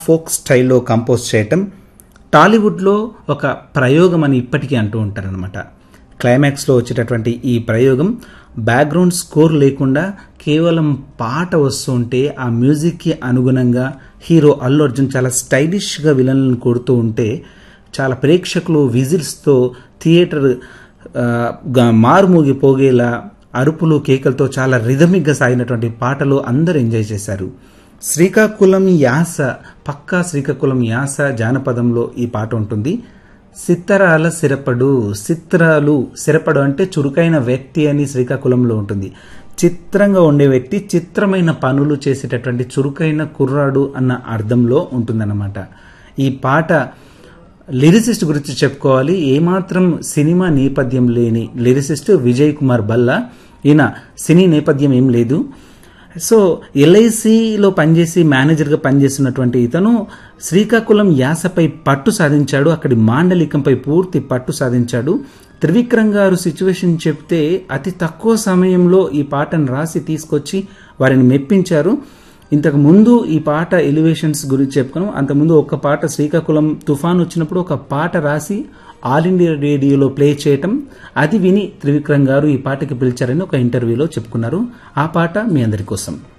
folk స్టైల్లో compose చేయటం టాలీవుడ్లో ఒక ప్రయోగం అని ఇప్పటికీ అంటూ ఉంటారనమాట క్లైమాక్స్లో వచ్చేటటువంటి ఈ ప్రయోగం బ్యాక్గ్రౌండ్ స్కోర్ లేకుండా కేవలం పాట వస్తుంటే ఆ మ్యూజిక్కి అనుగుణంగా హీరో అల్లు అర్జున్ చాలా స్టైలిష్గా విలన్లను కొడుతూ ఉంటే చాలా ప్రేక్షకులు విజిల్స్తో థియేటర్ ఆ, గా- మారుమోగిపోగేలా అరుపులు కేకలతో చాలా రిథమిక్గా సాగినటువంటి పాటలు అందరూ ఎంజాయ్ చేశారు శ్రీకాకుళం యాస పక్కా శ్రీకాకుళం యాస జానపదంలో ఈ పాట ఉంటుంది సిత్తరాల సిరపడు చిత్రాలు సిరపడు అంటే చురుకైన వ్యక్తి అని శ్రీకాకుళంలో ఉంటుంది చిత్రంగా ఉండే వ్యక్తి చిత్రమైన పనులు చేసేటటువంటి చురుకైన కుర్రాడు అన్న అర్థంలో ఉంటుందన్నమాట ఈ పాట లిరిసిస్ట్ గురించి చెప్పుకోవాలి ఏమాత్రం సినిమా నేపథ్యం లేని లిరిసిస్ట్ విజయ్ కుమార్ బల్లా ఈయన సినీ నేపథ్యం ఏం లేదు సో ఎల్ఐసిలో పనిచేసి మేనేజర్గా పనిచేస్తున్నటువంటి ఇతను శ్రీకాకుళం యాసపై పట్టు సాధించాడు అక్కడి మాండలికంపై పూర్తి పట్టు సాధించాడు త్రివిక్రమ్ గారు సిచ్యువేషన్ చెప్తే అతి తక్కువ సమయంలో ఈ పాటను రాసి తీసుకొచ్చి వారిని మెప్పించారు ఇంతకు ముందు ఈ పాట ఎలివేషన్స్ గురించి చెప్పుకున్నాం అంతకుముందు ఒక పాట శ్రీకాకుళం తుఫాన్ వచ్చినప్పుడు ఒక పాట రాసి ఆల్ ఇండియా రేడియోలో ప్లే చేయటం అది విని త్రివిక్రమ్ గారు ఈ పాటకి పిలిచారని ఒక ఇంటర్వ్యూలో చెప్పుకున్నారు ఆ పాట మీ అందరి కోసం